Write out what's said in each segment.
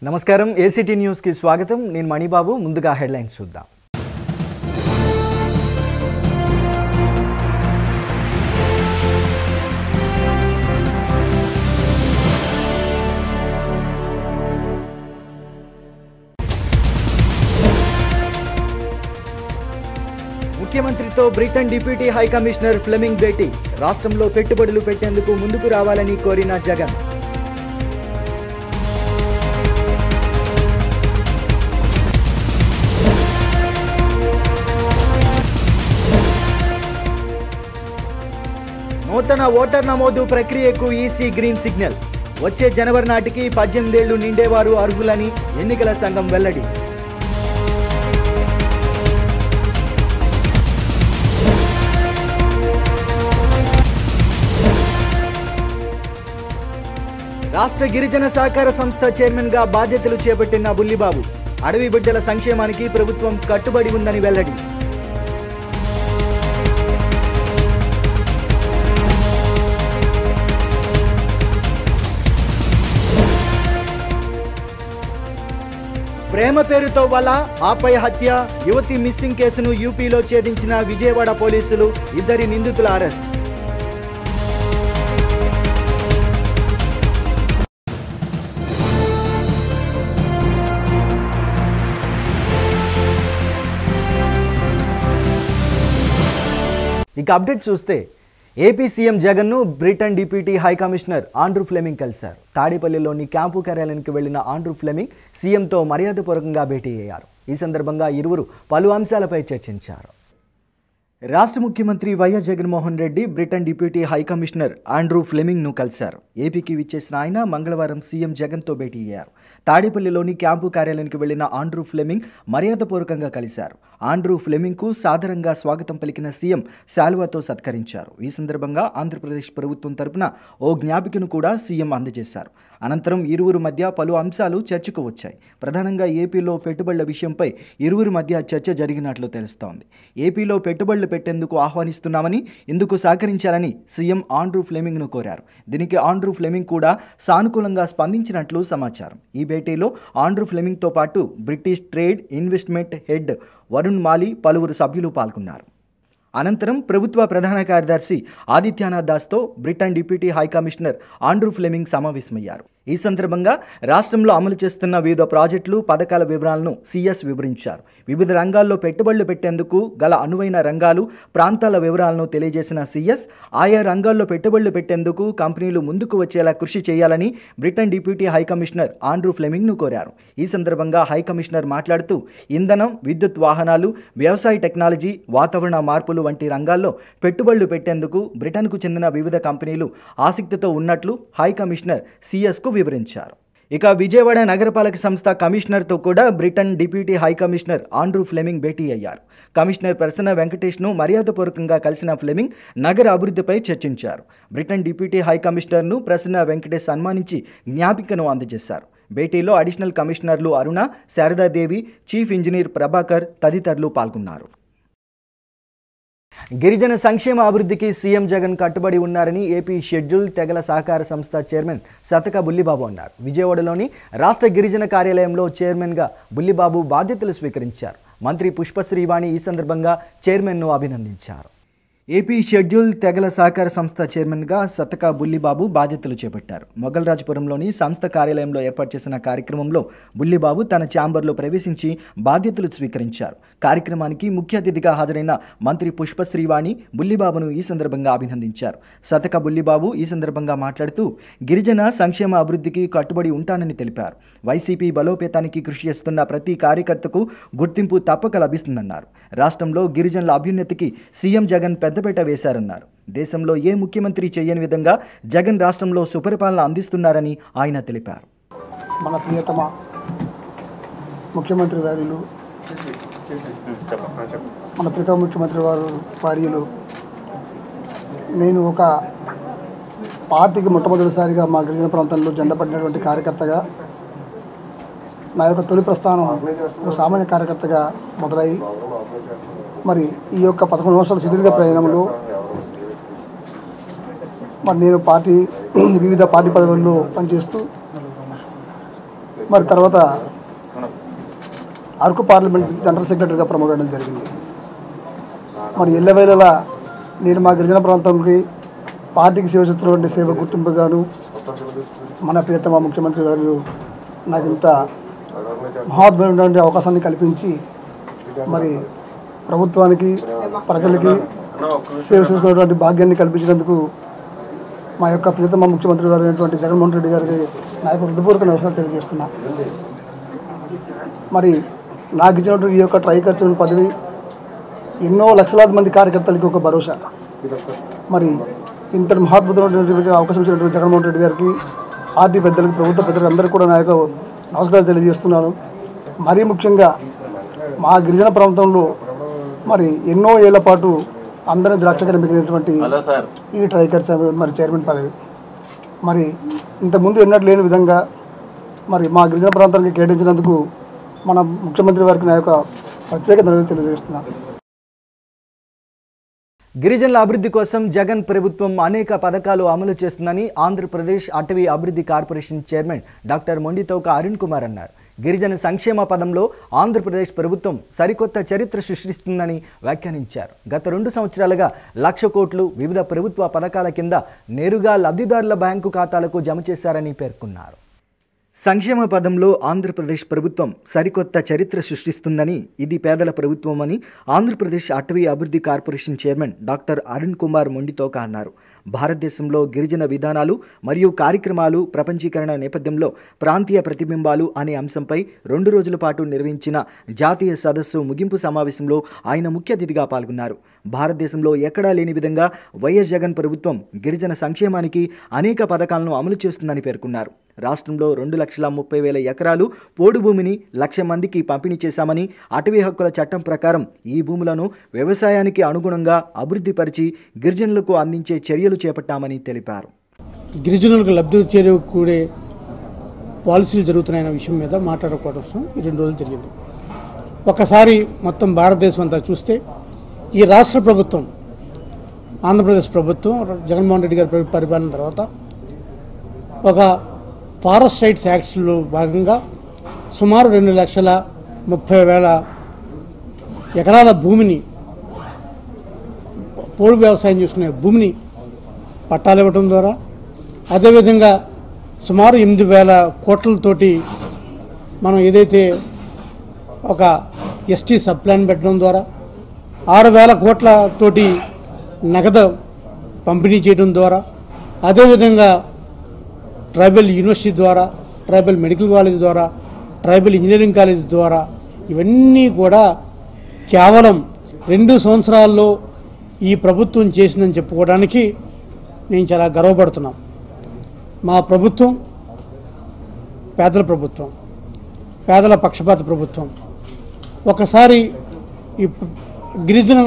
నమస్కారం ఏసీటీ న్యూస్కి స్వాగతం నేను మణిబాబు ముందుగా హెడ్లైన్స్ చూద్దాం ముఖ్యమంత్రితో Britain deputy high commissioner Fleming భేటీ రాష్ట్రంలో పెట్టుబడులు పెట్టేందుకు ముందుకు రావాలని కోరిన జగన్ నూతన ఓటర్ నమోదు ప్రక్రియకు ఈసీ గ్రీన్ సిగ్నల్ వచ్చే జనవరి నాటికి పద్దెనిమిదేళ్లు నిండేవారు అర్హులని ఎన్నికల సంఘం వెల్లడి రాష్ట్ర గిరిజన సహకార సంస్థ చైర్మన్ గా బాధ్యతలు చేపట్టిన బుల్లిబాబు అడవి బిడ్డల సంక్షేమానికి ప్రభుత్వం కట్టుబడి ఉందని వెల్లడి ప్రేమ పేరుతో వల ఆపై హత్య యువతి మిస్సింగ్ కేసును యూపీలో ఛేదించిన విజయవాడ పోలీసులు ఇద్దరి నిందితుల అరెస్ట్ ఇక అప్డేట్ చూస్తే ఏపీ సీఎం జగన్ను Britain deputy high commissioner Andrew Fleming కలిశారు తాడేపల్లిలోని క్యాంపు కార్యాలయానికి వెళ్లిన ఆండ్రూ ఫ్లెమింగ్ సీఎంతో మర్యాదపూర్వకంగా భేటీ అయ్యారు ఈ సందర్భంగా ఇరువురు పలు అంశాలపై చర్చించారు రాష్ట్ర ముఖ్యమంత్రి YS Jaganmohan Reddy Britain deputy high commissioner Andrew ఫ్లెమింగ్ను కలిశారు ఏపీకి విచ్చేసిన ఆయన మంగళవారం సీఎం జగన్తో భేటీ అయ్యారు తాడేపల్లిలోని క్యాంపు కార్యాలయానికి వెళ్లిన ఆండ్రూ ఫ్లెమింగ్ మర్యాదపూర్వకంగా కలిశారు ఆండ్రూ ఫ్లెమింగ్కు సాదరంగా స్వాగతం పలికిన సీఎం శాలువాతో సత్కరించారు ఈ సందర్భంగా ఆంధ్రప్రదేశ్ ప్రభుత్వం తరపున ఓ జ్ఞాపికను కూడా సీఎం అందజేశారు అనంతరం ఇరువురు మధ్య పలు అంశాలు చర్చకు వచ్చాయి ప్రధానంగా ఏపీలో పెట్టుబడుల విషయంపై ఇరువురి మధ్య చర్చ జరిగినట్లు తెలుస్తోంది ఏపీలో పెట్టుబడులు పెట్టేందుకు ఆహ్వానిస్తున్నామని ఇందుకు సహకరించాలని సీఎం ఆండ్రూ ఫ్లెమింగ్ను కోరారు దీనికి ఆండ్రూ ఫ్లెమింగ్ కూడా సానుకూలంగా స్పందించినట్లు సమాచారం ఈ భేటీలో ఆండ్రూ ఫ్లెమింగ్తో పాటు British trade investment head Varun Mali పలువురు సభ్యులు పాల్గొన్నారు అనంతరం ప్రభుత్వ ప్రధాన కార్యదర్శి ఆదిత్యనాథ్ దాస్తో Britain deputy high commissioner Andrew Fleming సమావేశమయ్యారు ఈ సందర్భంగా రాష్ట్రంలో అమలు చేస్తున్న వివిధ ప్రాజెక్టులు పథకాల వివరాలను సీఎస్ వివరించారు వివిధ రంగాల్లో పెట్టుబడులు పెట్టేందుకు గల అనువైన రంగాలు ప్రాంతాల వివరాలను తెలియజేసిన సీఎస్ ఆయా రంగాల్లో పెట్టుబడులు పెట్టేందుకు కంపెనీలు ముందుకు వచ్చేలా కృషి చేయాలని Britain deputy high commissioner Andrew ఫ్లెమింగ్ను కోరారు ఈ సందర్భంగా హై కమిషనర్ మాట్లాడుతూ ఇంధనం విద్యుత్ వాహనాలు వ్యవసాయ టెక్నాలజీ వాతావరణ మార్పులు వంటి రంగాల్లో పెట్టుబడులు పెట్టేందుకు బ్రిటన్కు చెందిన వివిధ కంపెనీలు ఆసక్తితో ఉన్నట్లు హై కమిషనర్ సిఎస్కు వివరించారు ఇక విజయవాడ నగరపాలక సంస్థ కమిషనర్తో కూడా Britain deputy high commissioner Andrew Fleming భేటీ అయ్యారు కమిషనర్ ప్రసన్న వెంకటేష్ను మర్యాదపూర్వకంగా కలిసిన ఫ్లెమింగ్ నగర అభివృద్ధిపై చర్చించారు బ్రిటన్ డిప్యూటీ హై కమిషనర్ను ప్రసన్న వెంకటేష్ సన్మానించి జ్ఞాపికను అందజేశారు భేటీలో అడిషనల్ కమిషనర్లు అరుణ శారదాదేవి చీఫ్ ఇంజనీర్ ప్రభాకర్ తదితరులు పాల్గొన్నారు గిరిజన సంక్షేమ అభివృద్ధికి సీఎం జగన్ కట్టుబడి ఉన్నారని ఏపీ షెడ్యూల్ తెగల సహకార సంస్థ చైర్మన్ సతక బుల్లిబాబు అన్నారు విజయవాడలోని రాష్ట్ర గిరిజన కార్యాలయంలో చైర్మన్గా బుల్లిబాబు బాధ్యతలు స్వీకరించారు మంత్రి పుష్పశ్రీవాణి ఈ సందర్భంగా చైర్మన్ను అభినందించారు ఏపీ షెడ్యూల్ తెగల సహకార సంస్థ చైర్మన్గా సతక బుల్లిబాబు బాధ్యతలు చేపట్టారు మొగల్రాజపురంలోని సంస్థ కార్యాలయంలో ఏర్పాటు చేసిన కార్యక్రమంలో బుల్లిబాబు తన ఛాంబర్లో ప్రవేశించి బాధ్యతలు స్వీకరించారు కార్యక్రమానికి ముఖ్య అతిథిగా హాజరైన మంత్రి పుష్పశ్రీవాణి బుల్లిబాబును ఈ సందర్భంగా అభినందించారు సతక బుల్లిబాబు ఈ సందర్భంగా మాట్లాడుతూ గిరిజన సంక్షేమ అభివృద్ధికి కట్టుబడి ఉంటానని తెలిపారు వైసీపీ బలోపేతానికి కృషి చేస్తున్న ప్రతి కార్యకర్తకు గుర్తింపు తప్పక లభిస్తుందన్నారు రాష్ట్రంలో గిరిజనుల అభ్యున్నతికి సీఎం జగన్ పెద్దపేట వేశారన్నారు దేశంలో ఏ ముఖ్యమంత్రి చేయని విధంగా జగన్ రాష్ట్రంలో సుపరిపాలన అందిస్తున్నారని ఆయన తెలిపారు మన ప్రియతమ ముఖ్యమంత్రి వారిలు మన ప్రియతమ ముఖ్యమంత్రి వారు వార్యులు నేను ఒక పార్టీకి మొట్టమొదటిసారిగా మా గిరిజన ప్రాంతంలో జెండా పడినటువంటి కార్యకర్తగా నా యొక్క తొలి ప్రస్థానం ఒక సామాన్య కార్యకర్తగా మొదలై మరి ఈ యొక్క పదకొండు సంవత్సరాల సుదీర్ఘ ప్రయాణంలో మరి నేను పార్టీ వివిధ పార్టీ పదవుల్లో పనిచేస్తూ మరి తర్వాత అరకు పార్లమెంట్ జనరల్ సెక్రటరీగా ప్రమోట్ అవ్వడం జరిగింది మరి ఎల్లవేళలా నేను మా గిరిజన ప్రాంతంకి పార్టీకి సేవ చేస్తున్నటువంటి సేవ గుర్తింపుగాను మన ప్రియతమ ముఖ్యమంత్రి గారు నాకు ఇంత మహాద్భుతమైనటువంటి అవకాశాన్ని కల్పించి మరి ప్రభుత్వానికి ప్రజలకి సేవ చేసుకునేటువంటి భాగ్యాన్ని కల్పించినందుకు మా యొక్క ప్రియతమ ముఖ్యమంత్రి గారు అయినటువంటి జగన్మోహన్ రెడ్డి గారికి నా యొక్క హృదయపూర్వక నమస్కారం తెలియజేస్తున్నా మరి నాకు ఇచ్చినటువంటి ఈ యొక్క ట్రై ఖర్చు పదవి ఎన్నో లక్షలాది మంది కార్యకర్తలకి ఒక భరోసా మరి ఇంతటి మహాద్భుతమైనటువంటి అవకాశం ఇచ్చినటువంటి జగన్మోహన్ రెడ్డి గారికి పార్టీ పెద్దలకు ప్రభుత్వ పెద్దలకు అందరికీ కూడా నా యొక్క నమస్కారం తెలియజేస్తున్నాను మరీ ముఖ్యంగా మా గిరిజన ప్రాంతంలో మరి ఎన్నో ఏళ్ల పాటు అందరి ద్రాక్షగా మిగిలినటువంటి ఈ ట్రైకర్ సభ మరి చైర్మన్ పదవి మరి ఇంతకుముందు ఎన్నడూ లేని విధంగా మరి మా గిరిజన ప్రాంతానికి కేటాయించినందుకు మన ముఖ్యమంత్రి వారికి నా యొక్క ప్రత్యేక ధన్యవాదాలు తెలియజేస్తున్నాను గిరిజనుల అభివృద్ధి కోసం జగన్ ప్రభుత్వం అనేక పథకాలు అమలు చేస్తుందని ఆంధ్రప్రదేశ్ అటవీ అభివృద్ధి corporation chairman doctor Mondithoka Arun Kumar అన్నారు గిరిజన సంక్షేమ పదంలో ఆంధ్రప్రదేశ్ ప్రభుత్వం సరికొత్త చరిత్ర సృష్టిస్తుందని వ్యాఖ్యానించారు గత రెండు సంవత్సరాలుగా లక్ష కోట్లు వివిధ ప్రభుత్వ పథకాల కింద నేరుగా లబ్ధిదారుల బ్యాంకు ఖాతాలకు జమ చేశారని పేర్కొన్నారు సంక్షేమ పదంలో ఆంధ్రప్రదేశ్ ప్రభుత్వం సరికొత్త చరిత్ర సృష్టిస్తుందని ఇది పేదల ప్రభుత్వమని ఆంధ్రప్రదేశ్ అటవీ అభివృద్ధి corporation chairman doctor Arun Kumar Mondithoka అన్నారు భారతదేశంలో గిరిజన విధానాలు మరియు కార్యక్రమాలు ప్రపంచీకరణ నేపథ్యంలో ప్రాంతీయ ప్రతిబింబాలు అనే అంశంపై రెండు రోజుల పాటు నిర్వహించిన జాతీయ సదస్సు ముగింపు సమావేశంలో ఆయన ముఖ్య అతిథిగా పాల్గొన్నారు భారతదేశంలో ఎక్కడా లేని విధంగా వైఎస్ జగన్ ప్రభుత్వం గిరిజన సంక్షేమానికి అనేక పథకాలను అమలు చేస్తుందని పేర్కొన్నారు రాష్ట్రంలో రెండు లక్షల ముప్పై వేల ఎకరాలు పోడు భూమిని లక్ష మందికి పంపిణీ చేశామని అటవీ హక్కుల చట్టం ప్రకారం ఈ భూములను వ్యవసాయానికి అనుగుణంగా అభివృద్ధిపరిచి గిరిజనులకు అందించే చర్యలు చేపట్టామని తెలిపారు గిరిజనులకు లబ్ధి చేకూడే పాలసీలు జరుగుతున్నాయన్న విషయం మీద మాట్లాడుకోవడం ఈ రెండు రోజులు జరిగింది ఒకసారి మొత్తం భారతదేశం అంతా చూస్తే ఈ రాష్ట్ర ప్రభుత్వం ఆంధ్రప్రదేశ్ ప్రభుత్వం జగన్మోహన్ రెడ్డి గారి పరి- పరిపాలన తర్వాత ఒక ఫారెస్ట్ రైట్స్ యాక్ట్స్లో భాగంగా సుమారు రెండు లక్షల ముప్పై వేల ఎకరాల భూమిని పోడు వ్యవసాయం చేసుకునే భూమిని పట్టాలు ఇవ్వటం ద్వారా అదేవిధంగా సుమారు ఎనిమిది వేల కోట్లతోటి మనం ఏదైతే ఒక ఎస్టీ సబ్ ప్లాన్ పెట్టడం ద్వారా ఆరు వేల కోట్లతోటి నగదు పంపిణీ చేయడం ద్వారా అదేవిధంగా ట్రైబల్ యూనివర్సిటీ ద్వారా ట్రైబల్ మెడికల్ కాలేజ్ ద్వారా ట్రైబల్ ఇంజనీరింగ్ కాలేజ్ ద్వారా ఇవన్నీ కూడా కేవలం రెండు సంవత్సరాల్లో ఈ ప్రభుత్వం చేసిందని చెప్పుకోవడానికి నేను చాలా గర్వపడుతున్నాం మా ప్రభుత్వం పేదల ప్రభుత్వం పేదల పక్షపాత ప్రభుత్వం ఒకసారి ఈ ప- గిరిజనుల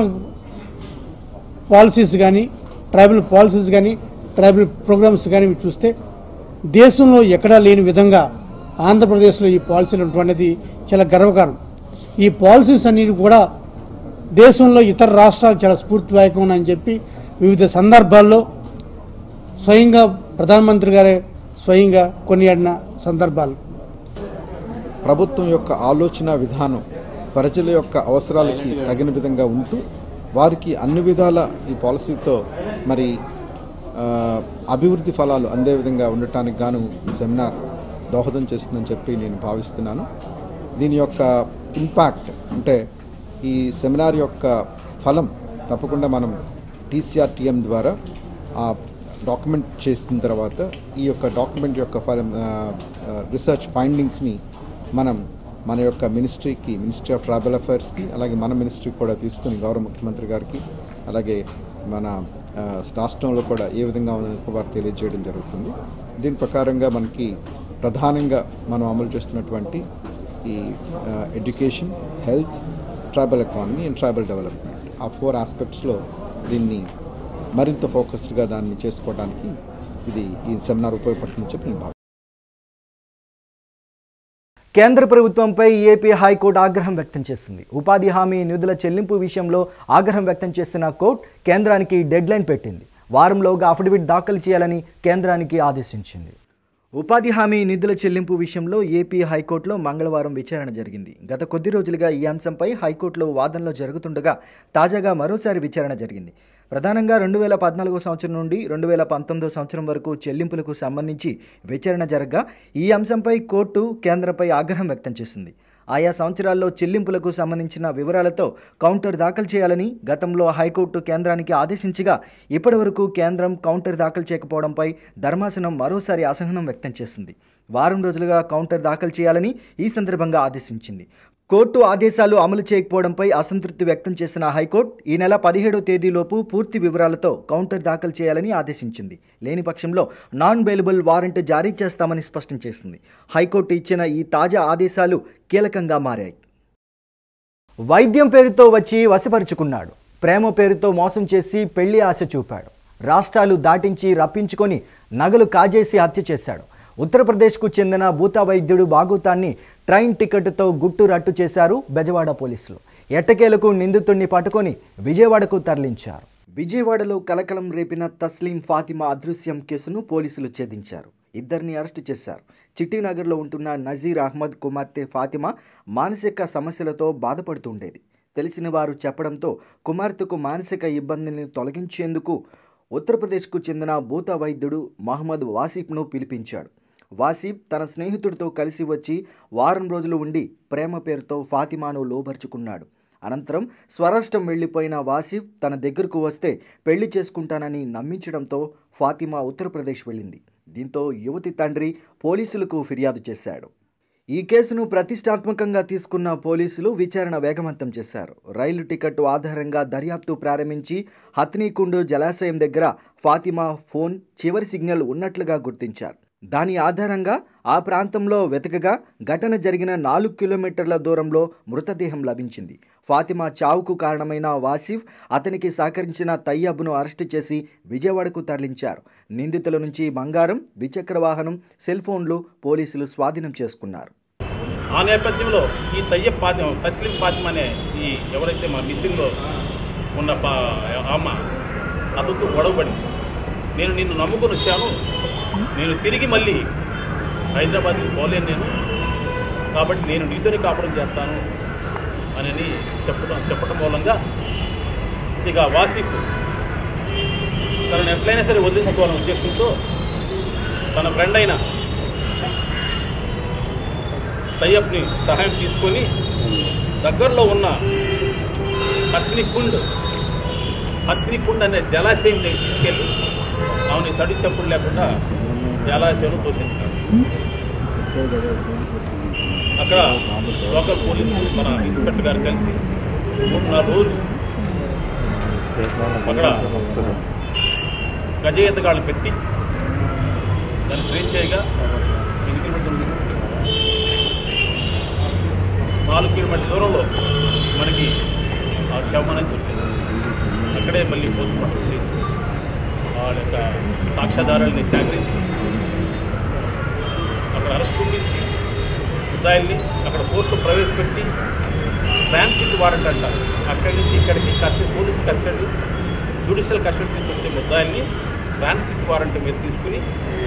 పాలసీస్ కానీ ట్రైబల్ పాలసీస్ కానీ ట్రైబల్ ప్రోగ్రామ్స్ కానీ మీరు చూస్తే దేశంలో ఎక్కడా లేని విధంగా ఆంధ్రప్రదేశ్లో ఈ పాలసీలు ఉండటం అనేది చాలా గర్వకారణం ఈ పాలసీస్ అన్నిటి కూడా దేశంలో ఇతర రాష్ట్రాలు చాలా స్ఫూర్తిదాయకం అని చెప్పి వివిధ సందర్భాల్లో స్వయంగా ప్రధానమంత్రి గారే స్వయంగా కొనియాడిన సందర్భాలు ప్రభుత్వం యొక్క ఆలోచన విధానం ప్రజల యొక్క అవసరాలకి తగిన విధంగా ఉంటూ వారికి అన్ని విధాల ఈ పాలసీతో మరి ఆ, అభివృద్ధి ఫలాలు అందే విధంగా ఉండటానికి గాను ఈ సెమినార్ దోహదం చేస్తుందని చెప్పి నేను భావిస్తున్నాను దీని యొక్క ఇంపాక్ట్ అంటే ఈ సెమినార్ యొక్క ఫలం తప్పకుండా మనం టీసీఆర్ టీఎం ద్వారా ఆ డాక్యుమెంట్ చేసిన తర్వాత ఈ యొక్క డాక్యుమెంట్ యొక్క ఫలం రీసెర్చ్ ఫైండింగ్స్ని మనం మన యొక్క మినిస్ట్రీకి మినిస్ట్రీ ఆఫ్ ట్రైబల్ అఫైర్స్కి అలాగే మన మినిస్ట్రీకి కూడా తీసుకుని గౌరవ ముఖ్యమంత్రి గారికి అలాగే మన ఆ, రాష్ట్రంలో కూడా ఏ విధంగా ఉందని వారు తెలియజేయడం జరుగుతుంది దీని ప్రకారంగా మనకి ప్రధానంగా మనం అమలు చేస్తున్నటువంటి ఈ education health tribal economy and tribal development ఆ ఫోర్ ఆస్పెక్ట్స్లో దీన్ని మరింత ఫోకస్డ్గా దాన్ని చేసుకోవడానికి ఇది ఈ సెమినార్ ఉపయోగపడుతుందని చెప్పి నేను భావిస్తున్నాను కేంద్ర ప్రభుత్వంపై ఏపీ హైకోర్టు ఆగ్రహం వ్యక్తం చేసింది ఉపాధి హామీ నిధుల చెల్లింపు విషయంలో ఆగ్రహం వ్యక్తం చేసిన కోర్టు కేంద్రానికి డెడ్లైన్ పెట్టింది వారంలోగా అఫిడవిట్ దాఖలు చేయాలని కేంద్రానికి ఆదేశించింది ఉపాధి హామీ నిధుల చెల్లింపు విషయంలో ఏపీ హైకోర్టులో మంగళవారం విచారణ జరిగింది గత కొద్ది రోజులుగా ఈ అంశంపై హైకోర్టులో వాదనలు జరుగుతుండగా తాజాగా మరోసారి విచారణ జరిగింది ప్రధానంగా రెండు వేల పద్నాలుగో సంవత్సరం నుండి రెండు వేల పంతొమ్మిదో సంవత్సరం వరకు చెల్లింపులకు సంబంధించి విచారణ జరగగా ఈ అంశంపై కోర్టు కేంద్రంపై ఆగ్రహం వ్యక్తం చేసింది ఆయా సంవత్సరాల్లో చెల్లింపులకు సంబంధించిన వివరాలతో కౌంటర్ దాఖలు చేయాలని గతంలో హైకోర్టు కేంద్రానికి ఆదేశించగా ఇప్పటివరకు కేంద్రం కౌంటర్ దాఖలు చేయకపోవడంపై ధర్మాసనం మరోసారి అసహనం వ్యక్తం చేసింది వారం రోజులుగా కౌంటర్ దాఖలు చేయాలని ఈ సందర్భంగా ఆదేశించింది కోర్టు ఆదేశాలు అమలు చేయకపోవడంపై అసంతృప్తి వ్యక్తం చేసిన హైకోర్టు ఈ నెల పదిహేడో తేదీలోపు పూర్తి వివరాలతో కౌంటర్ దాఖలు చేయాలని ఆదేశించింది లేని పక్షంలో నాన్ బెయిలబుల్ వారెంట్ జారీ చేస్తామని స్పష్టం చేసింది హైకోర్టు ఇచ్చిన ఈ తాజా ఆదేశాలు కీలకంగా మారాయి వైద్యం పేరుతో వచ్చి వశపరుచుకున్నాడు ప్రేమ పేరుతో మోసం చేసి పెళ్లి ఆశ చూపాడు రాష్ట్రాలు దాటించి రప్పించుకొని నగలు కాజేసి హత్య చేశాడు ఉత్తరప్రదేశ్కు చెందిన భూతా వైద్యుడు బాగోతాన్ని ట్రైన్ టికెట్తో గుట్టు రట్టు చేశారు బెజవాడ పోలీసులు ఎట్టకేలకు నిందితుడిని పట్టుకొని విజయవాడకు తరలించారు విజయవాడలో కలకలం రేపిన తస్లీం ఫాతిమా అదృశ్యం కేసును పోలీసులు ఛేదించారు ఇద్దరిని అరెస్టు చేశారు చిట్టినగర్లో ఉంటున్న నజీర్ అహ్మద్ కుమార్తె ఫాతిమా మానసిక సమస్యలతో బాధపడుతుండేది తెలిసిన వారు చెప్పడంతో కుమార్తెకు మానసిక ఇబ్బందిని తొలగించేందుకు ఉత్తరప్రదేశ్కు చెందిన భూత వైద్యుడు మహమ్మద్ వాసిఫ్ను పిలిపించాడు వాసిఫ్ తన స్నేహితుడితో కలిసి వచ్చి వారం రోజులు ఉండి ప్రేమ పేరుతో ఫాతిమాను లోబరుచుకున్నాడు అనంతరం స్వరాష్ట్రం వెళ్లిపోయిన వాసిఫ్ తన దగ్గరకు వస్తే పెళ్లి చేసుకుంటానని నమ్మించడంతో ఫాతిమా ఉత్తరప్రదేశ్ వెళ్ళింది దీంతో యువతి తండ్రి పోలీసులకు ఫిర్యాదు చేశాడు ఈ కేసును ప్రతిష్టాత్మకంగా తీసుకున్న పోలీసులు విచారణ వేగవంతం చేశారు రైలు టికెట్ ఆధారంగా దర్యాప్తు ప్రారంభించి హత్నీకుండు జలాశయం దగ్గర ఫాతిమా ఫోన్ చివరి సిగ్నల్ ఉన్నట్లుగా గుర్తించారు దాని ఆధారంగా ఆ ప్రాంతంలో వెతకగా ఘటన జరిగిన నాలుగు కిలోమీటర్ల దూరంలో మృతదేహం లభించింది ఫాతిమా చావుకు కారణమైన వాసిఫ్ అతనికి సహకరించిన తయ్యబ్ను అరెస్టు చేసి విజయవాడకు తరలించారు నిందితుల నుంచి బంగారం ద్విచక్ర వాహనం సెల్ ఫోన్లు పోలీసులు స్వాధీనం చేసుకున్నారు ఆ నేపథ్యంలో ఈ తయ్యబ్ ఫాతిమ తస్లిం ఫాతిమ అనే ఈ ఎవరైతే మా మిస్సింగ్లో ఉన్న పా అమ్మ అతనితో గొడవపడి నేను నిన్ను నమ్ముకొని వచ్చాను నేను తిరిగి మళ్ళీ హైదరాబాద్కి పోలేను నేను కాబట్టి నేను నీతోనే కాపురం చేస్తాను అని చెప్పడం చెప్పడం మూలంగా ఇక వాసిఫ్ తనను ఎట్లయినా సరే వదిలించుకోవాలనే ఉద్దేశంతో తన ఫ్రెండ్ అయిన తయ్యప్ని సహాయం తీసుకొని దగ్గరలో ఉన్న హత్నికుండ్ హత్నికుండ్ అనే జలాశయం దగ్గరికి తీసుకెళ్ళి ఆమెని సడి చప్పుడు లేకుండా జలాశయంలో పోషిస్తున్నారు అక్కడ లోకల్ పోలీసు మన ఇన్స్పెక్టర్ గారు కలిసి మూడు నాలుగు రోజులు అక్కడ గజ ఎత్తగాళ్ళు పెట్టి దాన్ని ట్రైన్ చేయగా ఎన్ని కిలోమీటర్లు ఉంది? నాలుగు కిలోమీటర్ల దూరంలో మనకి ఆ శవం అనేది దొరికింది అక్కడే మళ్ళీ పోస్ట్ మార్టం చేసి వాళ్ళ యొక్క సాక్ష్యాధారాలని సేకరించి అక్కడ అరెస్ట్ చూపించి ముద్దాయిల్ని అక్కడ కోర్టు ప్రవేశపెట్టి ట్రాన్సిట్ వారెంట్ అంటారు అక్కడి నుంచి ఇక్కడికి custody police custody judicial custody నుంచి వచ్చే ముద్దాయిల్ని ట్రాన్సిట్ వారెంట్ మీద తీసుకుని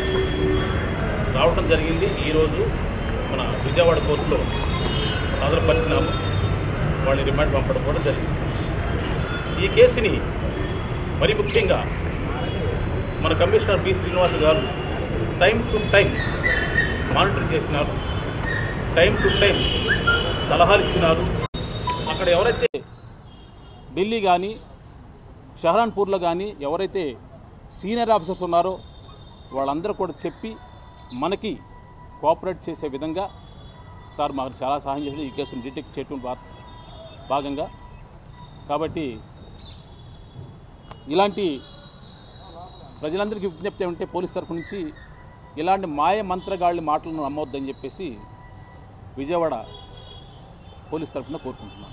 రావడం జరిగింది ఈరోజు మన విజయవాడ కోర్టులో హాజరుపరిచినాము వాళ్ళని రిమాండ్ పంపడం కూడా జరిగింది ఈ కేసుని మరి ముఖ్యంగా మన కమిషనర్ బి శ్రీనివాస్ గారు టైం టు టైం మానిటర్ చేసినారు టైం టు టైం సలహాలు ఇచ్చినారు అక్కడ ఎవరైతే ఢిల్లీ కానీ షహరాన్పూర్లో కానీ ఎవరైతే సీనియర్ ఆఫీసర్స్ ఉన్నారో వాళ్ళందరూ కూడా చెప్పి మనకి కోఆపరేట్ చేసే విధంగా సార్ మాకు చాలా సహాయం చేసి ఈ కేసును డిటెక్ట్ చేయడం భా భాగంగా కాబట్టి ఇలాంటి ప్రజలందరికీ విజ్ఞప్తి ఏమంటే పోలీస్ తరఫు నుంచి ఇలాంటి మాయ మంత్రగాళ్ళ మాటలను నమ్మవద్దని చెప్పేసి విజయవాడ పోలీస్ తరఫున కోరుకుంటున్నాను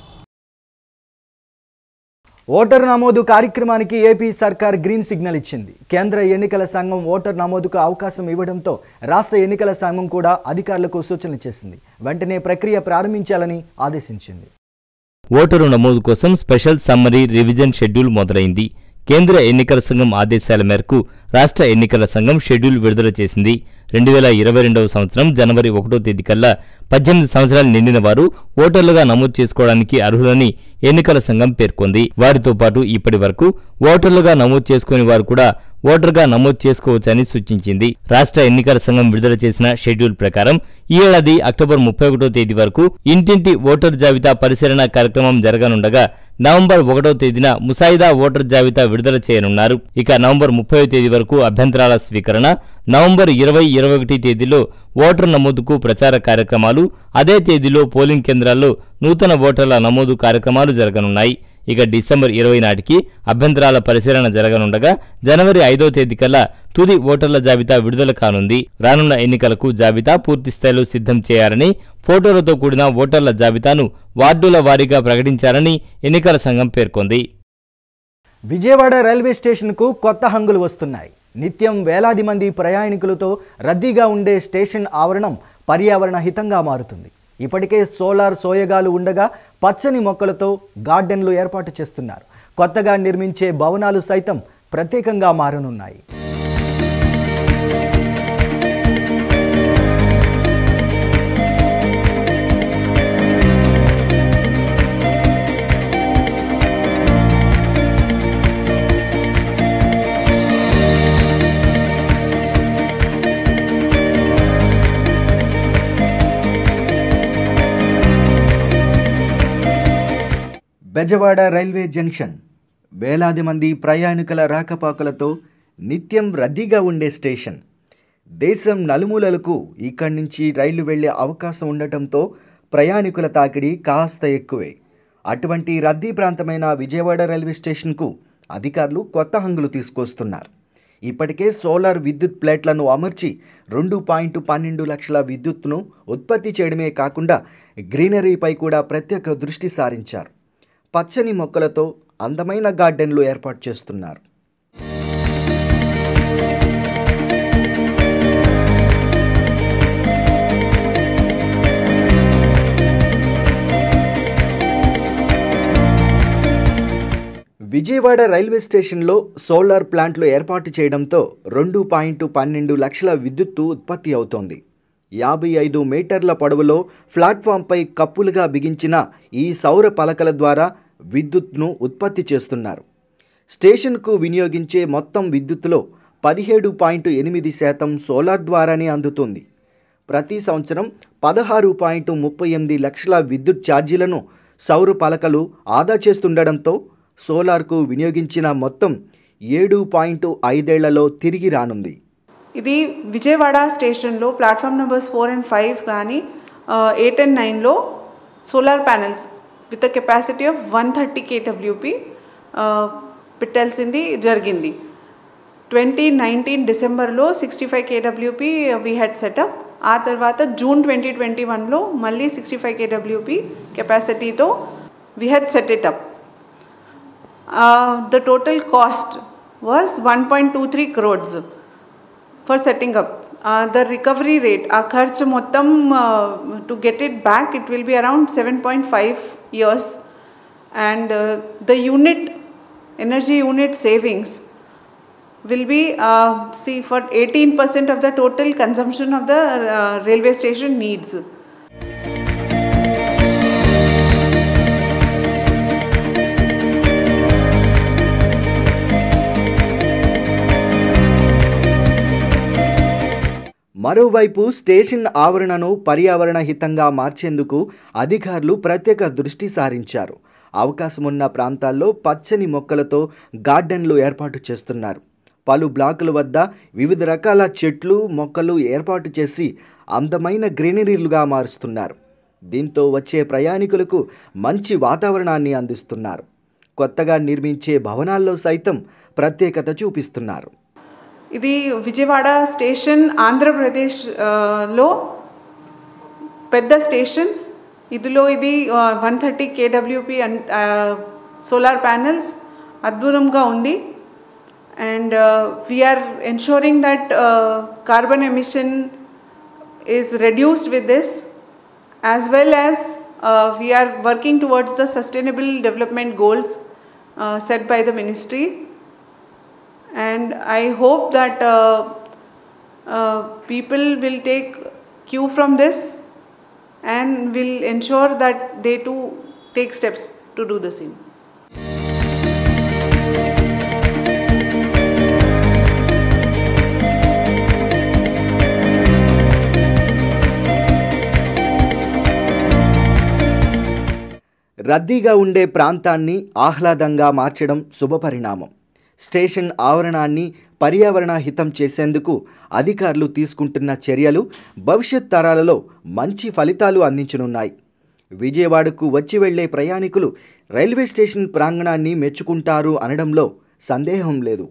ఓటర్ నమోదు కార్యక్రమానికి ఏపీ సర్కార్ గ్రీన్ సిగ్నల్ ఇచ్చింది కేంద్ర ఎన్నికల సంఘం ఓటర్ నమోదుకు అవకాశం ఇవ్వడంతో రాష్ట్ర ఎన్నికల సంఘం కూడా అధికారులకు సూచనలు చేసింది వెంటనే ప్రక్రియ ప్రారంభించాలని ఆదేశించింది ఓటరు నమోదు కోసం స్పెషల్ సమ్మరీ రివిజన్ షెడ్యూల్ మొదలైంది కేంద్ర ఎన్నికల సంఘం ఆదేశాల మేరకు రాష్ట్ర ఎన్నికల సంఘం షెడ్యూల్ విడుదల చేసింది రెండు వేల ఇరవై రెండవ సంవత్సరం జనవరి ఒకటో తేదీ కల్లా పద్దెనిమిది సంవత్సరాలు నిండిన వారు ఓటర్లుగా నమోదు చేసుకోవడానికి అర్హులని ఎన్నికల సంఘం పేర్కొంది వారితో పాటు ఇప్పటి వరకు ఓటర్లుగా నమోదు చేసుకుని వారు కూడా ఓటర్గా నమోదు చేసుకోవచ్చని సూచించింది రాష్ట్ర ఎన్నికల సంఘం విడుదల చేసిన షెడ్యూల్ ప్రకారం ఈ ఏడాది అక్టోబర్ ముప్పై ఒకటో తేదీ వరకు ఇంటింటి ఓటర్ జాబితా పరిశీలన కార్యక్రమం జరగనుండగా నవంబర్ ఒకటో తేదీన ముసాయిదా ఓటర్ జాబితా విడుదల చేయనున్నారు ఇక నవంబర్ ముప్పై తేదీ వరకు అభ్యంతరాల స్వీకరణ నవంబర్ ఇరవై ఇరవై ఒకటి తేదీలో ఓటర్ నమోదుకు ప్రచార కార్యక్రమాలు అదే తేదీలో పోలింగ్ కేంద్రాల్లో నూతన ఓటర్ల నమోదు కార్యక్రమాలు జరగనున్నాయి ఇక డిసెంబర్ ఇరవై నాటికి అభ్యంతరాల పరిశీలన జరగనుండగా జనవరి ఐదో తేదీ కల్లా తుది ఓటర్ల జాబితా విడుదల కానుంది రానున్న ఎన్నికలకు జాబితా పూర్తి స్థాయిలో సిద్ధం చేయాలని ఫోటోలతో కూడిన ఓటర్ల జాబితాను వార్డుల వారీగా ప్రకటించాలని ఎన్నికల సంఘం పేర్కొంది విజయవాడ రైల్వే స్టేషన్కు కొత్త హంగులు వస్తున్నాయి నిత్యం వేలాది మంది ప్రయాణికులతో రద్దీగా ఉండే స్టేషన్ ఆవరణం పర్యావరణ హితంగా మారుతుంది ఇప్పటికే సోలార్ సోయగాలు ఉండగా పచ్చని మొక్కలతో గార్డెన్లు ఏర్పాటు చేస్తున్నారు కొత్తగా నిర్మించే భవనాలు సైతం ప్రత్యేకంగా మారనున్నాయి బెజవాడ రైల్వే జంక్షన్ వేలాది మంది ప్రయాణికుల రాకపాకలతో నిత్యం రద్దీగా ఉండే స్టేషన్ దేశం నలుమూలలకు ఇక్కడి నుంచి రైలు వెళ్లే అవకాశం ఉండటంతో ప్రయాణికుల తాకిడి కాస్త ఎక్కువే అటువంటి రద్దీ ప్రాంతమైన విజయవాడ రైల్వే స్టేషన్కు అధికారులు కొత్త హంగులు తీసుకొస్తున్నారు ఇప్పటికే సోలార్ విద్యుత్ ప్లేట్లను అమర్చి రెండు పాయింట్ పన్నెండు లక్షల విద్యుత్తును ఉత్పత్తి చేయడమే కాకుండా గ్రీనరీపై కూడా ప్రత్యేక దృష్టి సారించారు పచ్చని మొక్కలతో అందమైన గార్డెన్లు ఏర్పాటు చేస్తున్నారు విజయవాడ రైల్వే స్టేషన్లో సోలార్ ప్లాంట్లు ఏర్పాటు చేయడంతో రెండు పాయింట్ పన్నెండు లక్షల విద్యుత్తు ఉత్పత్తి అవుతోంది యాభై ఐదు మీటర్ల పొడవులో ప్లాట్ఫామ్పై కప్పులుగా బిగించిన ఈ సౌర పలకల ద్వారా విద్యుత్ను ఉత్పత్తి చేస్తున్నారు స్టేషన్కు వినియోగించే మొత్తం విద్యుత్తులో పదిహేడు పాయింట్ ఎనిమిది శాతం సోలార్ ద్వారానే అందుతుంది ప్రతి సంవత్సరం పదహారు పాయింట్ ముప్పై ఎనిమిది లక్షల విద్యుత్ ఛార్జీలను సౌర పలకలు ఆదా చేస్తుండడంతో సోలార్కు వినియోగించిన మొత్తం ఏడు పాయింట్ ఐదేళ్లలో తిరిగి రానుంది ఇది విజయవాడ స్టేషన్లో platform numbers four and five కానీ ఎయిట్ అండ్ నైన్లో solar panels with a capacity of one thirty KWP పెట్టాల్సింది జరిగింది ట్వంటీ నైన్టీన్ డిసెంబర్లో sixty five KWP we had set up ఆ తర్వాత జూన్ ట్వంటీ ట్వంటీ వన్లో మళ్ళీ సిక్స్టీ ఫైవ్ కేడబ్ల్యూపీ కెపాసిటీతో we had set it up the total cost was 1.23 crores for setting up. Uh, the recovery rate, our kharch mottam uh, to get it back, it will be around 7.5 years. And uh, the unit, energy unit savings will be, uh, see, for 18% of the total consumption of the uh, railway station needs. మరోవైపు station ఆవరణను పర్యావరణ హితంగా మార్చేందుకు అధికారులు ప్రత్యేక దృష్టి సారించారు అవకాశమున్న ప్రాంతాల్లో పచ్చని మొక్కలతో గార్డెన్లు ఏర్పాటు చేస్తున్నారు పలు బ్లాకుల వద్ద వివిధ రకాల చెట్లు మొక్కలు ఏర్పాటు చేసి అందమైన గ్రీనరీలుగా మారుస్తున్నారు దీంతో వచ్చే ప్రయాణికులకు మంచి వాతావరణాన్ని అందిస్తున్నారు కొత్తగా నిర్మించే భవనాల్లో సైతం ప్రత్యేకత చూపిస్తున్నారు ఇది విజయవాడ స్టేషన్ ఆంధ్రప్రదేశ్ ఆ, లో పెద్ద స్టేషన్ ఇదిలో ఇది one thirty KWP solar panels అద్భుతంగా ఉంది and we're ensuring that carbon emission is reduced with this as well as uh, we are working towards the sustainable development goals uh, set by the ministry and I hope that uh, uh, people will take cue from this and will ensure that they too take steps to do the same. రద్దీగా ఉండే ప్రాంతాన్ని ఆహ్లాదంగా మార్చడం శుభపరిణామం station ఆవరణాన్ని పర్యావరణ హితం చేసేందుకు అధికారులు తీసుకుంటున్న చర్యలు భవిష్యత్ తరాలలో మంచి ఫలితాలు అందించనున్నాయి విజయవాడకు వచ్చి వెళ్లే ప్రయాణికులు రైల్వే స్టేషన్ ప్రాంగణాన్ని మెచ్చుకుంటారు అనడంలో సందేహం లేదు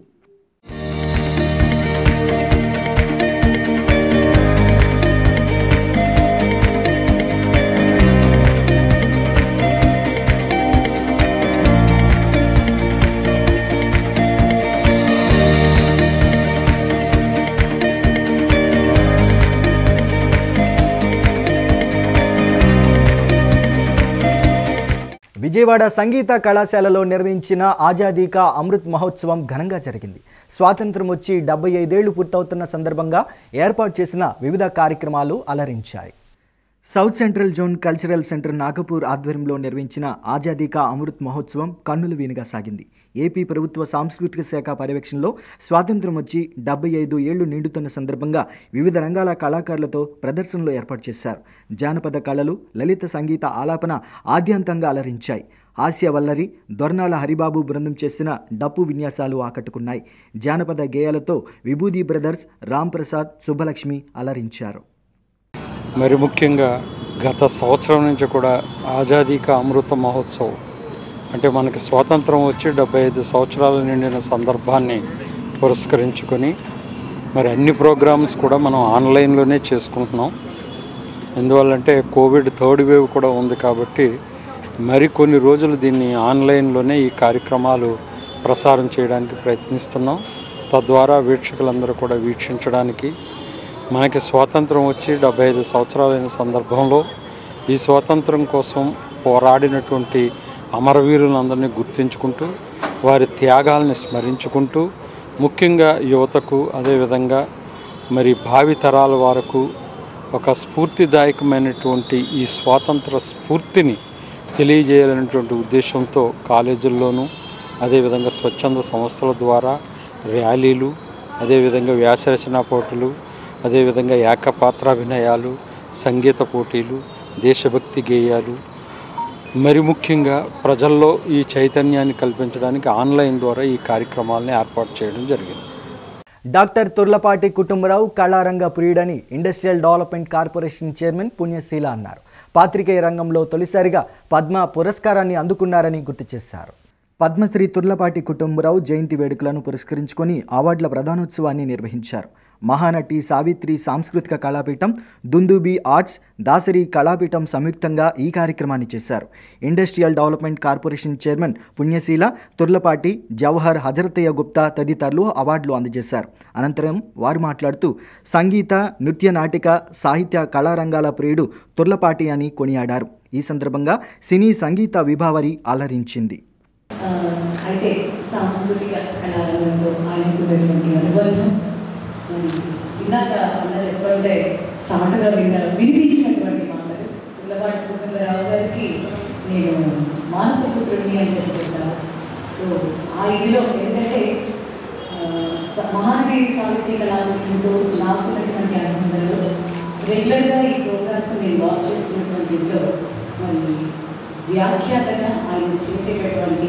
విజయవాడ సంగీత కళాశాలలో నిర్వహించిన ఆజాదీ కా అమృత్ మహోత్సవం ఘనంగా జరిగింది స్వాతంత్రం వచ్చి డెబ్బై ఐదేళ్లు పూర్తవుతున్న సందర్భంగా ఏర్పాటు చేసిన వివిధ కార్యక్రమాలు అలరించాయి south central zone cultural centre Nagpur ఆధ్వర్యంలో నిర్వహించిన ఆజాదీ కా అమృత్ మహోత్సవం కన్నుల వీనుగా సాగింది ఏపీ ప్రభుత్వ సాంస్కృతిక శాఖ పర్యవేక్షణలో స్వాతంత్రం వచ్చి డెబ్బై ఐదు ఏళ్లు నిండుతున్న సందర్భంగా వివిధ రంగాల కళాకారులతో ప్రదర్శనలు ఏర్పాటు చేశారు జానపద కళలు లలిత సంగీత ఆలాపన ఆద్యంతంగా అలరించాయి హాస్య వల్లరి దొర్నాల హరిబాబు బృందం చేసిన డప్పు విన్యాసాలు ఆకట్టుకున్నాయి జానపద గేయాలతో విభూది బ్రదర్స్ రామ్ ప్రసాద్ సుబ్బలక్ష్మి అలరించారు మరి ముఖ్యంగా గత సంవత్సరం నుంచి కూడా ఆజాదీ కా అమృత మహోత్సవ్ అంటే మనకి స్వాతంత్రం వచ్చి డెబ్బై ఐదు సంవత్సరాలు నిండిన సందర్భాన్ని పురస్కరించుకొని మరి అన్ని ప్రోగ్రామ్స్ కూడా మనం ఆన్లైన్లోనే చేసుకుంటున్నాం ఎందువల్లంటే కోవిడ్ థర్డ్ వేవ్ కూడా ఉంది కాబట్టి మరి కొన్ని రోజులు దీన్ని ఆన్లైన్లోనే ఈ కార్యక్రమాలు ప్రసారం చేయడానికి ప్రయత్నిస్తున్నాం తద్వారా వీక్షకులందరూ కూడా వీక్షించడానికి మనకి స్వాతంత్రం వచ్చి డెబ్బై ఐదు సంవత్సరాలైన సందర్భంలో ఈ స్వాతంత్రం కోసం పోరాడినటువంటి అమరవీరులందరినీ గుర్తించుకుంటూ వారి త్యాగాల్ని స్మరించుకుంటూ ముఖ్యంగా యువతకు అదేవిధంగా మరి భావి తరాల వరకు ఒక స్ఫూర్తిదాయకమైనటువంటి ఈ స్వాతంత్ర స్ఫూర్తిని తెలియజేయాలనేటువంటి ఉద్దేశంతో కాలేజీల్లోనూ అదేవిధంగా స్వచ్ఛంద సంస్థల ద్వారా ర్యాలీలు అదేవిధంగా వ్యాసరచనా పోటీలు అదేవిధంగా ఏకపాత్రాభినయాలు సంగీత పోటీలు దేశభక్తి గేయాలు మరి ముఖ్యంగా ప్రజల్లో ఈ చైతన్యాన్ని కల్పించడానికి ఆన్లైన్ ద్వారా ఈ కార్యక్రమాలని ఏర్పాటు చేయడం జరిగింది డాక్టర్ తుర్లపాటి కుటుంబరావు కళారంగ ప్రియుడని industrial development corporation chairman Punyasheela అన్నారు పాత్రికేయ రంగంలో తొలిసారిగా పద్మ పురస్కారాన్ని అందుకున్నారని గుర్తు చేశారు పద్మశ్రీ తుర్లపాటి కుటుంబరావు జయంతి వేడుకలను పురస్కరించుకొని అవార్డుల ప్రధానోత్సవాన్ని నిర్వహించారు మహానటి సావిత్రి సాంస్కృతిక కళాపీఠం దుందుబి ఆర్ట్స్ దాసరి కళాపీఠం సంయుక్తంగా ఈ కార్యక్రమాన్ని చేశారు industrial development corporation chairman Punyasheela Turlapati Jawahar Hazarathaiah Gupta తదితరులు అవార్డులు అందజేశారు అనంతరం వారు మాట్లాడుతూ సంగీత నృత్య నాటిక సాహిత్య కళారంగాల ప్రియుడు తుర్లపాటి అని కొనియాడారు ఈ సందర్భంగా సినీ సంగీత విభావరి అలరించింది ఆ, అయితే సాంస్కృతిక కళారంగంతో ఆయనకున్నటువంటి అనుబంధం మరి ఇందాక అన్న చెప్పంటే చాటుగా విన్నారు వినిపించినటువంటి మాటలు పిల్లవాడి కుటుంబరావు గారికి నేను మానసపుత్రుడిని అని చెప్పి చెప్పాను సో ఆ ఇదిలో ఏంటంటే ఆ, స- మహానటి సాహిత్య కళారంగంతో నాకున్నటువంటి అనుబంధంలో రెగ్యులర్గా ఈ ప్రోగ్రామ్స్ నేను వాచ్ చేస్తున్నటువంటి ఇంట్లో మరి వ్యాఖ్యాతగా ఆయన చేసేటటువంటి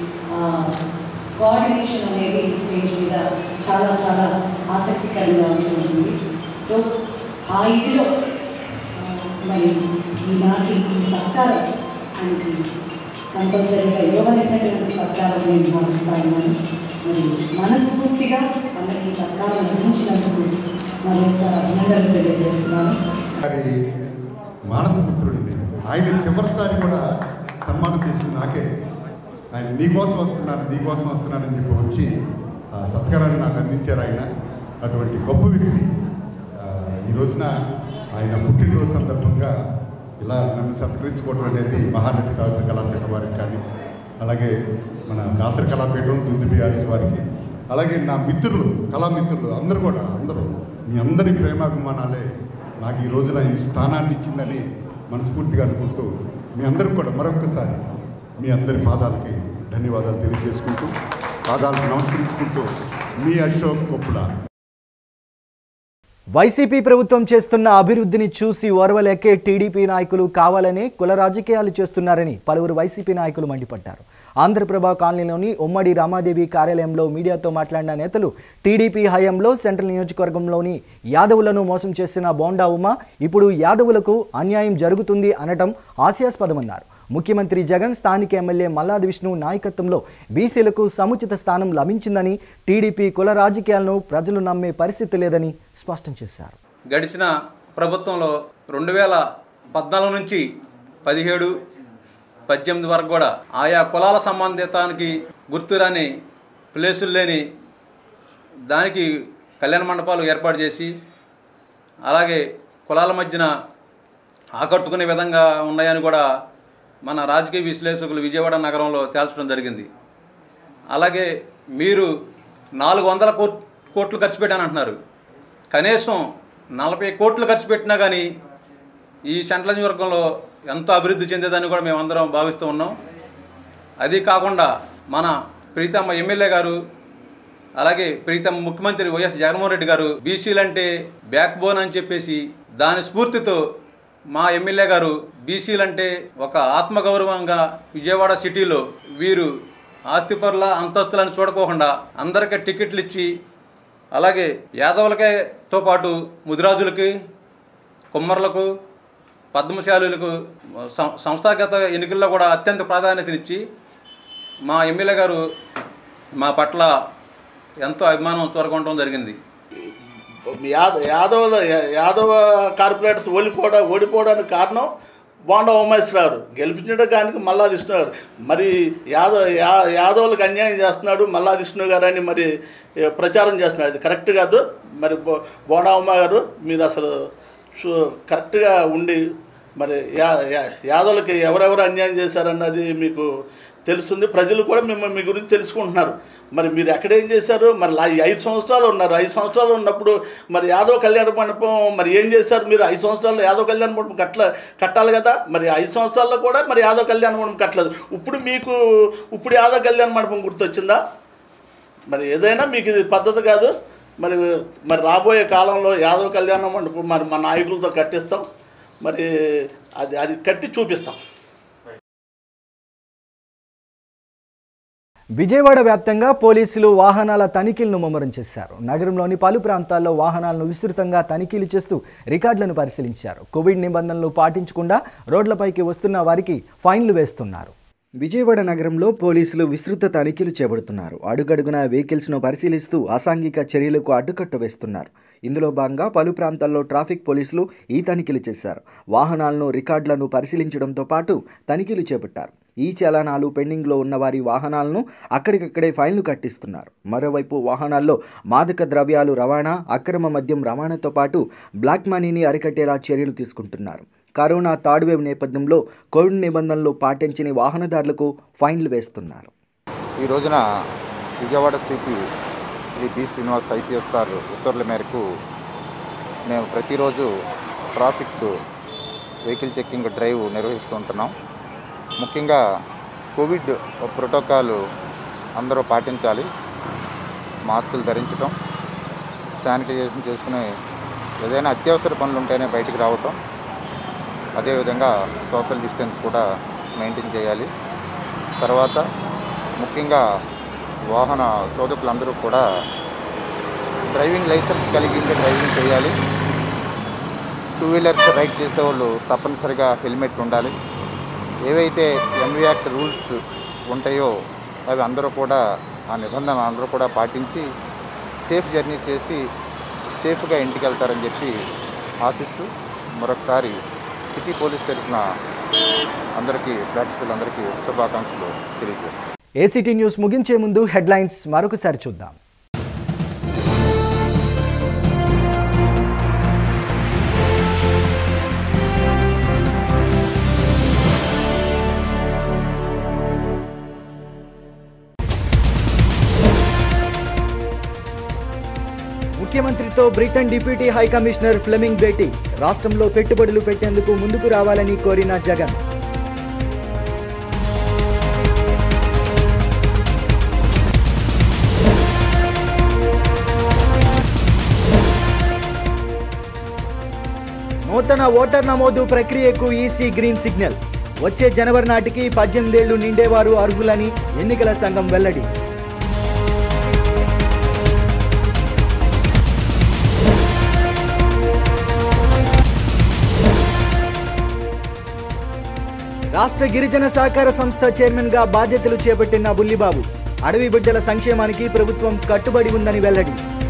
కోఆర్డినేషన్ అనేది స్టేజ్ మీద చాలా చాలా ఆసక్తికరంగా ఉంటుంది సో ఆ ఇదిలో ఆ, మరి ఈనాటి ఈ సత్కారం ఆయనకి కంపల్సరీగా ఇవ్వవలసినటువంటి సత్కారం నేను భావిస్తా ఉన్నాను మరి మనస్ఫూర్తిగా మనకి ఈ సత్కారం అందించినందుకు మరొకసారి అభినందనలు తెలియజేస్తున్నాను గారి మానసపుత్రుడిని ఆయన చివరిసారి కూడా సన్మానం తీసుకుని నాకే ఆయన నీకోసం వస్తున్నాను నీకోసం వస్తున్నానని చెప్పి వచ్చి ఆ సత్కారాన్ని నాకు అందించారు ఆయన అటువంటి గొప్ప వ్యక్తి ఆ, ఈ రోజున ఆయన పుట్టినరోజు సందర్భంగా ఇలా నన్ను సత్కరించుకోవడం అనేది మహానటి సావిత్రి కళాపీఠం వారికి కానీ అలాగే మన దాసరి కళాపీఠం దుందుబి ఆర్ట్స్ వారికి అలాగే నా మిత్రులు కళామిత్రులు అందరూ కూడా అందరూ మీ అందరి ప్రేమాభిమానాలే నాకు ఈ రోజున ఈ స్థానాన్ని ఇచ్చిందని మనస్ఫూర్తిగా అనుకుంటూ మీ అందరికి కూడా మరొకసారి మీ అందరి పాదాలకి ధన్యవాదాలు తెలియజేసుకుంటూ పాదాలకు నమస్కరించుకుంటూ మీ అశోక్ కొప్పుల వైసీపీ ప్రభుత్వం చేస్తున్న అభివృద్ధిని చూసి ఓర్వలేకే టీడీపీ నాయకులు కావాలనే కుల రాజకీయాలు చేస్తున్నారని పలువురు వైసీపీ నాయకులు మండిపడ్డారు ఆంధ్రప్రభ కాలనీలోని ఉమ్మడి రామాదేవి కార్యాలయంలో మీడియాతో మాట్లాడిన నేతలు టీడీపీ హయాంలో సెంట్రల్ నియోజకవర్గంలోని యాదవులను మోసం చేసిన బోండా ఉమా ఇప్పుడు యాదవులకు అన్యాయం జరుగుతుంది అనటం హాస్యాస్పదమన్నారు ముఖ్యమంత్రి జగన్ స్థానిక ఎమ్మెల్యే మల్లాది విష్ణు నాయకత్వంలో బీసీలకు సముచిత స్థానం లభించిందని టీడీపీ కుల రాజకీయాలను ప్రజలు నమ్మే పరిస్థితి లేదని స్పష్టం చేశారు గడిచిన ప్రభుత్వంలో రెండు వేల పద్నాలుగు నుంచి పదిహేడు పద్దెనిమిది వరకు కూడా ఆయా కులాల సంబంధితానికి గుర్తురాని ప్లేసులు లేని దానికి కళ్యాణ మండపాలు ఏర్పాటు చేసి అలాగే కులాల మధ్యన ఆకట్టుకునే విధంగా ఉన్నాయని కూడా మన రాజకీయ విశ్లేషకులు విజయవాడ నగరంలో తేల్చడం జరిగింది అలాగే మీరు నాలుగు వందల కోట్ కోట్లు ఖర్చు పెట్టానంటున్నారు కనీసం నలభై కోట్లు ఖర్చు పెట్టినా కానీ ఈ సెంట్రల్ నియోజకవర్గంలో ఎంతో అభివృద్ధి చెందేదని కూడా మేమందరం భావిస్తూ ఉన్నాం అది కాకుండా మన ప్రీతమ్మ ఎమ్మెల్యే గారు అలాగే ప్రీతమ్మ ముఖ్యమంత్రి వైఎస్ జగన్మోహన్ రెడ్డి గారు బీసీలంటే బ్యాక్ బోన్ అని చెప్పేసి దాని స్ఫూర్తితో మా ఎమ్మెల్యే గారు బీసీలంటే ఒక ఆత్మగౌరవంగా విజయవాడ సిటీలో వీరు ఆస్తిపరుల అంతస్తులను చూడకోకుండా అందరికీ టికెట్లు ఇచ్చి అలాగే యాదవులకేతో పాటు ముదిరాజులకి కుమ్మరులకు పద్మశాలులకు సం- సంస్థాగత ఎన్నికల్లో కూడా అత్యంత ప్రాధాన్యతనిచ్చి మా ఎమ్మెల్యే గారు మా పట్ల ఎంతో అభిమానం చూరకొనడం జరిగింది యాద యాదవుల యాదవ కార్పొరేటర్స్ ఓడిపోవడా ఓడిపోవడానికి కారణం బోండా ఉమేశ్వరరావు గెలిపించడానికి మల్లా విష్ణు గారు మరి యాదవ యా యాదవులకు అన్యాయం చేస్తున్నాడు మల్లా విష్ణు గారు అని మరి ఏ, ప్రచారం చేస్తున్నాడు అది కరెక్ట్ కాదు మరి బో బోండా ఉమ్మ గారు మీరు అసలు చూ- కరెక్ట్గా ఉండి మరి యా యా- యాదవులకి ఎవరెవరు అన్యాయం చేశారన్నది మీకు తెలుస్తుంది ప్రజలు కూడా మిమ్మల్ని మీ గురించి తెలుసుకుంటున్నారు మరి మీరు ఎక్కడేం చేశారు మరి లా- ఈ ఐదు సంవత్సరాలు ఉన్నారు ఐదు సంవత్సరాలు ఉన్నప్పుడు మరి యాదవ్ కళ్యాణ మండపం మరి ఏం చేశారు మీరు ఐదు సంవత్సరాలు యాదవ్ కళ్యాణ మండపం కట్ల కట్టాలి కదా మరి ఐదు సంవత్సరాల్లో కూడా మరి యాదవ్ కళ్యాణ మండపం కట్టలేదు ఇప్పుడు మీకు ఇప్పుడు యాదవ్ కళ్యాణ మండపం గుర్తొచ్చిందా మరి ఏదైనా మీకు ఇది పద్ధతి కాదు మరి మరి రాబోయే కాలంలో యాదవ్ కళ్యాణ మండపం మరి మా నాయకులతో కట్టిస్తాం మరి అది అది కట్టి చూపిస్తాం విజయవాడ వ్యాప్తంగా పోలీసులు వాహనాల తనిఖీలను ముమ్మరం చేశారు నగరంలోని పలు ప్రాంతాల్లో వాహనాలను విస్తృతంగా తనిఖీలు చేస్తూ రికార్డులను పరిశీలించారు కోవిడ్ నిబంధనలు పాటించకుండా రోడ్లపైకి వస్తున్న వారికి ఫైన్లు వేస్తున్నారు విజయవాడ నగరంలో పోలీసులు విస్తృత తనిఖీలు చేపడుతున్నారు అడుగడుగున వెహికల్స్ను పరిశీలిస్తూ అసాంఘిక చర్యలకు అడ్డుకట్ట వేస్తున్నారు ఇందులో భాగంగా పలు ప్రాంతాల్లో ట్రాఫిక్ పోలీసులు ఈ తనిఖీలు చేశారు వాహనాలను రికార్డులను పరిశీలించడంతో పాటు తనిఖీలు చేపట్టారు ఈ చలానాలు పెండింగ్లో ఉన్న వారి వాహనాలను అక్కడికక్కడే ఫైన్లు కట్టిస్తున్నారు మరోవైపు వాహనాల్లో మాదక ద్రవ్యాలు రవాణా అక్రమ మద్యం రవాణాతో పాటు బ్లాక్ మనీని అరికట్టేలా చర్యలు తీసుకుంటున్నారు కరోనా థర్డ్ వేవ్ నేపథ్యంలో కోవిడ్ నిబంధనలు పాటించని వాహనదారులకు ఫైన్లు వేస్తున్నారు ఈ రోజున Vijayawada CP Shri B Srinivas IPS sir ఉత్తర్వుల మేరకు మేము ప్రతిరోజు ట్రాఫిక్ వెహికల్ చెక్కింగ్ డ్రైవ్ నిర్వహిస్తుంటున్నాం ముఖ్యంగా కోవిడ్ ప్రోటోకాల్ అందరూ పాటించాలి మాస్కులు ధరించడం శానిటైజేషన్ చేసుకుని ఏదైనా అత్యవసర పనులు ఉంటేనే బయటికి రావటం అదేవిధంగా సోషల్ డిస్టెన్స్ కూడా మెయింటైన్ చేయాలి తర్వాత ముఖ్యంగా వాహన చోదకులందరూ కూడా డ్రైవింగ్ లైసెన్స్ కలిగి ఉంటే డ్రైవింగ్ చేయాలి టూ వీలర్స్ రైడ్ చేసేవాళ్ళు తప్పనిసరిగా హెల్మెట్ ఉండాలి ఏవైతే ఎన్విఆర్స్ రూల్స్ ఉంటాయో అవి అందరూ కూడా ఆ నిబంధనలు అందరూ కూడా పాటించి సేఫ్ జర్నీ చేసి సేఫ్గా ఇంటికి వెళ్తారని చెప్పి ఆశిస్తూ మరొకసారి సిటీ పోలీస్ తరఫున అందరికీ ప్రేక్షకులందరికీ శుభాకాంక్షలు తెలియజేస్తాను ఏసీటీ న్యూస్ ముగించే ముందు హెడ్లైన్స్ మరొకసారి చూద్దాం ముఖ్యమంత్రితో Britain deputy high commissioner Fleming భేటీ రాష్ట్రంలో పెట్టుబడులు పెట్టేందుకు ముందుకు రావాలని కోరిన జగన్ నూతన ఓటర్ నమోదు ప్రక్రియకు ఈసీ గ్రీన్ సిగ్నల్ వచ్చే జనవరి నాటికి పద్దెనిమిదేళ్లు నిండేవారు అర్హులని ఎన్నికల సంఘం వెల్లడి రాష్ట్ర గిరిజన సహకార సంస్థ చైర్మన్ గా బాధ్యతలు చేపట్టిన బుల్లిబాబు అడవి బిడ్డల సంక్షేమానికి ప్రభుత్వం కట్టుబడి ఉందని వెల్లడి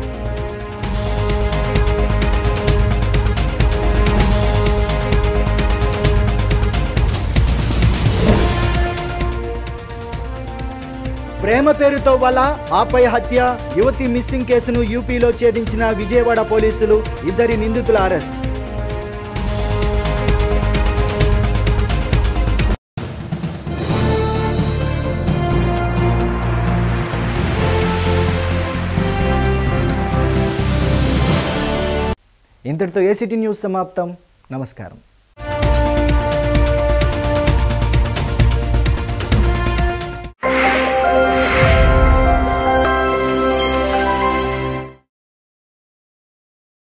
ప్రేమ పేరుతో వల ఆపై హత్య యువతి మిస్సింగ్ కేసును యూపీలో ఛేదించిన విజయవాడ పోలీసులు ఇద్దరి నిందితుల అరెస్ట్ ఇంతటితో ఏసీటీ న్యూస్ సమాప్తం నమస్కారం